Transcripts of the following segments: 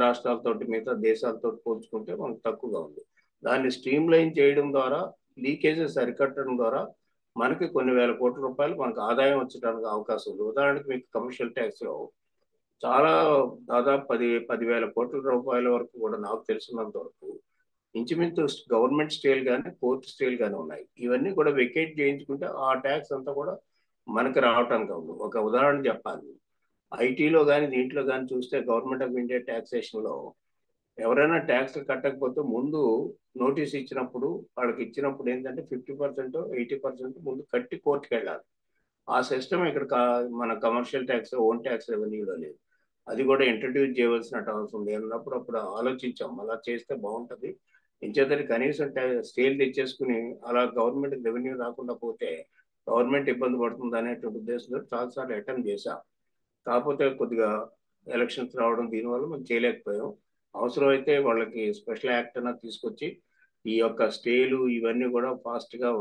రాష్ట్రాలతో మిగతా దేశాలతో పోల్చుకుంటే మనకు తక్కువగా ఉంది దాన్ని స్ట్రీమ్ లైన్ చేయడం ద్వారా లీకేజెస్ అరికట్టడం ద్వారా మనకి కొన్ని వేల కోట్ల రూపాయలు మనకు ఆదాయం వచ్చడానికి అవకాశం ఉంది ఉదాహరణకి మీకు కమర్షియల్ ట్యాక్స్ లో చాలా దాదాపు పది పదివేల కోట్ల రూపాయల వరకు కూడా నాకు తెలిసినంత వరకు ఇంచుమించు గవర్నమెంట్ స్టేల్ కానీ కోర్టు స్టేల్ కానీ ఉన్నాయి ఇవన్నీ కూడా వెకేట్ చేయించుకుంటే ఆ ట్యాక్స్ అంతా కూడా మనకి రావటానికి ఉంది ఒక ఉదాహరణ చెప్పాలి ఐటీలో కానీ దీంట్లో కానీ చూస్తే గవర్నమెంట్ ఆఫ్ ఇండియా ట్యాక్సేషన్లో ఎవరైనా ట్యాక్స్ కట్టకపోతే ముందు నోటీస్ ఇచ్చినప్పుడు వాళ్ళకి ఇచ్చినప్పుడు ఏంటంటే ఫిఫ్టీ పర్సెంట్ ఎయిటీ పర్సెంట్ ముందు కట్టి కోర్టుకి వెళ్ళాలి ఆ సిస్టమ్ ఇక్కడ కా- మన కమర్షియల్ ట్యాక్స్ ఓన్ ట్యాక్స్ రెవెన్యూలో లేదు అది కూడా ఇంట్రడ్యూస్ చేయవలసిన అవసరం ఉంది అన్నప్పుడు అప్పుడు ఆలోచించాం అలా చేస్తే బాగుంటుంది ఇంచేతని కనీసం స్టేల్ తెచ్చేసుకుని అలా గవర్నమెంట్ రెవెన్యూ రాకుండా పోతే గవర్నమెంట్ ఇబ్బంది పడుతుంది అనేటువంటి ఉద్దేశంతో చాలాసార్లు అటెంప్ట్ చేశాం కాకపోతే కొద్దిగా ఎలక్షన్స్ రావడం దీనివల్ల మనం చేయలేకపోయాం అవసరమైతే వాళ్ళకి స్పెషల్ యాక్ట్ అన్న తీసుకొచ్చి ఈ యొక్క స్టేలు ఇవన్నీ కూడా ఫాస్ట్ గా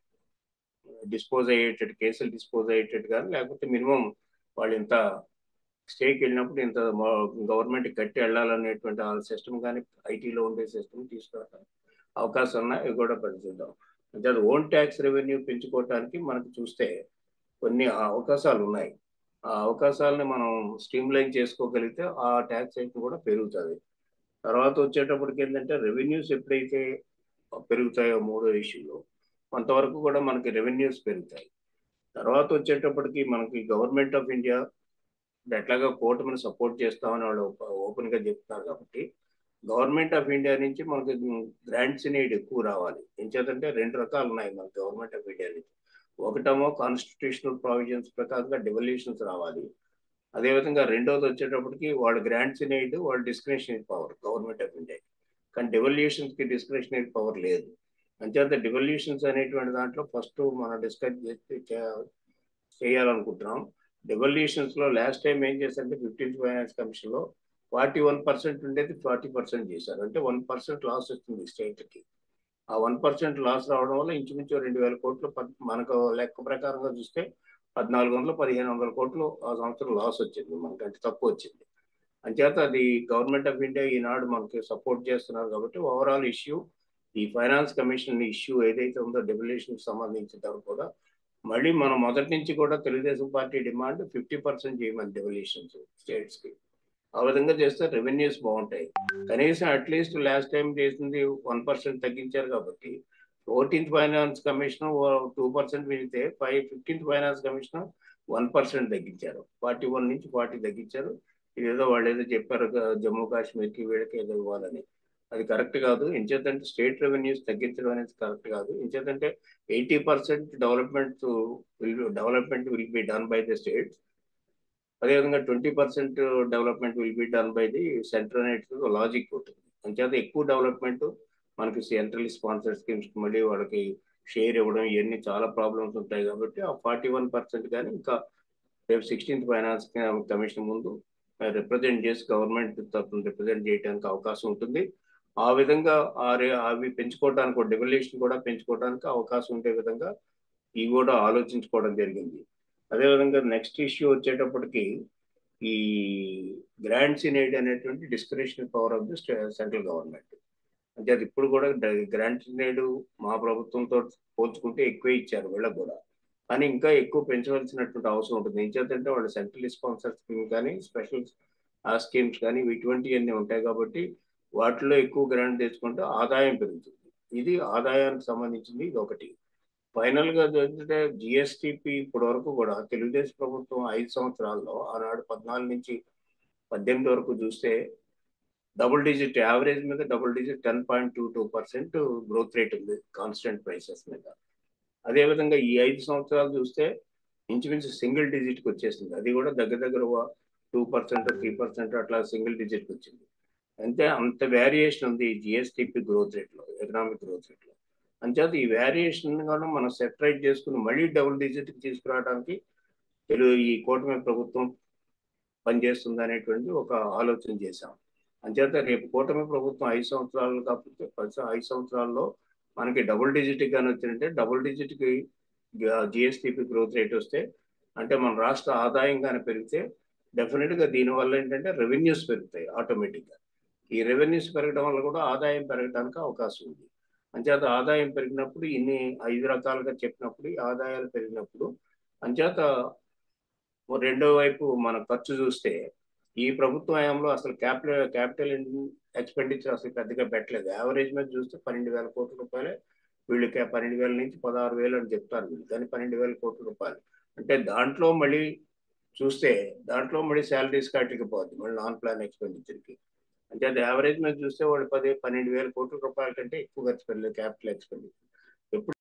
డిస్పోజ్ అయ్యేటట్టు కేసులు డిస్పోజ్ అయ్యేటట్టు కానీ లేకపోతే మినిమం వాళ్ళు ఇంత స్టేకి వెళ్ళినప్పుడు ఇంత గవర్నమెంట్ కట్టి వెళ్ళాలనేటువంటి ఆ సిస్టమ్ కానీ ఐటీలో ఉండే సిస్టమ్ తీసుకురావడానికి అవకాశం ఉన్నాయి ఇవి కూడా పరిశీలిద్దాం అంటే అది ఓన్ ట్యాక్స్ రెవెన్యూ పెంచుకోవటానికి మనకు చూస్తే కొన్ని అవకాశాలు ఉన్నాయి ఆ అవకాశాలని మనం స్ట్రీమ్ లైన్ చేసుకోగలిగితే ఆ ట్యాక్స్ రేట్ కూడా పెరుగుతుంది తర్వాత వచ్చేటప్పటికి ఏంటంటే రెవెన్యూస్ ఎప్పుడైతే పెరుగుతాయో మూడో ఇష్యూలో కొంతవరకు కూడా మనకి రెవెన్యూస్ పెరుగుతాయి తర్వాత వచ్చేటప్పటికి మనకి గవర్నమెంట్ ఆఫ్ ఇండియా ఎట్లాగా కూటమిని సపోర్ట్ చేస్తామని వాళ్ళు ఓపెన్ గా చెప్తున్నారు కాబట్టి గవర్నమెంట్ ఆఫ్ ఇండియా నుంచి మనకి గ్రాంట్స్ నీడ్ ఎక్కువ రావాలి ఎంచేతంటే రెండు రకాలు ఉన్నాయి మన గవర్నమెంట్ ఆఫ్ ఇండియా నుంచి ఒకటేమో కాన్స్టిట్యూషనల్ ప్రావిజన్స్ ప్రకారంగా డివల్యూషన్స్ రావాలి అదేవిధంగా రెండోది వచ్చేటప్పటికి వాళ్ళు గ్రాంట్స్ నీడ్ వాళ్ళ discretionary power government of India కానీ డివల్యూషన్స్ కి డిస్క్రిప్షనరీ పవర్ లేదు అంచేత డివల్యూషన్స్ అనేటువంటి దాంట్లో ఫస్ట్ మనం డిస్కస్ చేసి చేయాలనుకుంటున్నాం డివల్యూషన్స్ లో లాస్ట్ టైం ఏం చేశారంటే ఫిఫ్టీన్త్ ఫైనాన్స్ కమిషన్ లో ఫార్టీ వన్ పర్సెంట్ ఉండేది ఫార్టీ పర్సెంట్ చేశారు అంటే వన్ పర్సెంట్ లాస్ వస్తుంది స్టేట్ కి ఆ వన్ పర్సెంట్ లాస్ రావడం వల్ల ఇంచుమించు రెండు వేల కోట్లు మనకు లెక్క ప్రకారంగా చూస్తే పద్నాలుగు వందలు పదిహేను వందల కోట్లు ఆ సంవత్సరం లాస్ వచ్చింది మనకంటే తక్కువ వచ్చింది అంచేత అది గవర్నమెంట్ ఆఫ్ ఇండియా ఈనాడు మనకి సపోర్ట్ చేస్తున్నారు కాబట్టి ఓవరాల్ ఇష్యూ ఈ ఫైనాన్స్ కమిషన్ ఇష్యూ ఏదైతే ఉందో డెవల్యూషన్ సంబంధించిన కూడా మళ్ళీ మనం మొదటి నుంచి కూడా Telugu Desam party demand fifty percent చేయమని డెవల్యూషన్స్ స్టేట్స్ కి ఆ విధంగా చేస్తే రెవెన్యూస్ బాగుంటాయి కనీసం అట్లీస్ట్ లాస్ట్ టైం చేసింది వన్ పర్సెంట్ తగ్గించారు కాబట్టి fourteenth finance commission two percent పెరిగితే five fifteenth finance commission one percent తగ్గించారు ఫార్టీ వన్ నుంచి ఫార్టీ తగ్గించారు ఇదేదో వాళ్ళు ఏదో చెప్పారు జమ్మూ కాశ్మీర్కి వీళ్ళకి ఏదో ఇవ్వాలని అది కరెక్ట్ కాదు ఇంచేతంటే స్టేట్ రెవెన్యూస్ తగ్గించడం అనేది కరెక్ట్ కాదు ఇంచేతంటే eighty percent development will development will be done by the states అదేవిధంగా twenty percent development will be done by the centre అనేది లాజిక్ ఉంటుంది అంచేత ఎక్కువ డెవలప్మెంట్ మనకి సెంట్రల్ స్పాన్సర్ స్కీమ్స్ మళ్ళీ వాళ్ళకి షేర్ ఇవ్వడం ఇవన్నీ చాలా ప్రాబ్లమ్స్ ఉంటాయి కాబట్టి ఆ ఫార్టీ వన్ పర్సెంట్ కానీ ఇంకా రేపు సిక్స్టీన్త్ ఫైనాన్స్ కమిషన్ ముందు రిప్రజెంట్ చేసి గవర్నమెంట్ తరఫున రిప్రజెంట్ చేయడానికి అవకాశం ఉంటుంది ఆ విధంగా అవి పెంచుకోవడానికి డెవల్యూషన్ కూడా పెంచుకోవడానికి అవకాశం ఉండే విధంగా ఇవి కూడా ఆలోచించుకోవడం జరిగింది అదేవిధంగా నెక్స్ట్ ఇష్యూ వచ్చేటప్పటికి ఈ గ్రాంట్స్ ఇన్ ఎయిడ్ అనేటువంటి description power of the central government అంటే అది ఇప్పుడు కూడా గ్రాంట్స్ ఇన్ ఎయిడ్ మా ప్రభుత్వంతో పోల్చుకుంటే ఎక్కువ ఇచ్చారు వీళ్ళకి కూడా కానీ ఇంకా ఎక్కువ పెంచవలసినటువంటి అవసరం ఉంటుంది ఏం చేద్దంటే వాళ్ళు సెంట్రల్ స్పాన్సర్ స్కీమ్ కానీ స్పెషల్ స్కీమ్స్ కానీ ఇటువంటివన్నీ ఉంటాయి కాబట్టి వాటిలో ఎక్కువ గ్రాంట్ తెచ్చుకుంటే ఆదాయం పెరుగుతుంది ఇది ఆదాయానికి సంబంధించింది ఇది ఒకటి ఫైనల్ గా ఏంటంటే జిఎస్టిపి ఇప్పటి వరకు కూడా తెలుగుదేశం ప్రభుత్వం ఐదు సంవత్సరాల్లో ఆనాడు పద్నాలుగు నుంచి పద్దెనిమిది వరకు చూస్తే డబుల్ డిజిట్ యావరేజ్ మీద double digit ten point two two percent growth rate ఉంది కాన్స్టెంట్ ప్రైసెస్ మీద అదేవిధంగా ఈ ఐదు సంవత్సరాలు చూస్తే ఇంచుమించు సింగిల్ డిజిట్కి వచ్చేసింది అది కూడా దగ్గర దగ్గర టూ పర్సెంట్ త్రీ పర్సెంట్ అట్లా సింగిల్ డిజిట్కి వచ్చింది అంతే అంత వేరియేషన్ ఉంది జిఎస్టిపి గ్రోత్ రేట్లో ఎకనామిక్ గ్రోత్ రేట్లో అంచేత ఈ వేరియేషన్ కూడా మనం సెపరేట్ చేసుకుని మళ్ళీ డబుల్ డిజిట్కి తీసుకురావడానికి తెలుగు ఈ కూటమి ప్రభుత్వం పనిచేస్తుంది అనేటువంటి ఒక ఆలోచన చేశాం అంచేత రేపు కూటమి ప్రభుత్వం ఐదు సంవత్సరాలు కాకపోతే ఐదు సంవత్సరాల్లో మనకి డబుల్ డిజిట్ కానీ వచ్చిందంటే డబుల్ డిజిట్కి జిఎస్టిపి గ్రోత్ రేట్ వస్తే అంటే మన రాష్ట్ర ఆదాయం కానీ పెరిగితే డెఫినెట్గా దీనివల్ల ఏంటంటే రెవెన్యూస్ పెరుగుతాయి ఆటోమేటిక్గా ఈ రెవెన్యూస్ పెరగడం వల్ల కూడా ఆదాయం పెరగడానికి అవకాశం ఉంది అంచేత ఆదాయం పెరిగినప్పుడు ఇన్ని ఐదు రకాలుగా చెప్పినప్పుడు ఈ ఆదాయాలు పెరిగినప్పుడు అంచేత రెండో వైపు మన ఖర్చు చూస్తే ఈ ప్రభుత్వ హయాంలో అసలు క్యాపిటల్ క్యాపిటల్ ఎక్స్పెండిచర్ అసలు పెద్దగా పెట్టలేదు యావరేజ్ మీద చూస్తే పన్నెండు వేల కోట్ల రూపాయలే వీళ్ళకి పన్నెండు వేల నుంచి పదహారు వేలు అని చెప్తారు వీళ్ళు కానీ పన్నెండు వేల కోట్ల రూపాయలు అంటే దాంట్లో మళ్ళీ చూస్తే దాంట్లో మళ్ళీ శాలరీస్ కాటికి పోద్ది మళ్ళీ నాన్ ప్లాన్ ఎక్స్పెండిచర్కి అంటే అది యావరేజ్ మీద చూస్తే వాళ్ళు పది పన్నెండు వేల కోట్ల రూపాయల కంటే ఎక్కువ ఖర్చు పెట్టలేదు క్యాపిటల్ ఎక్స్పెండిచర్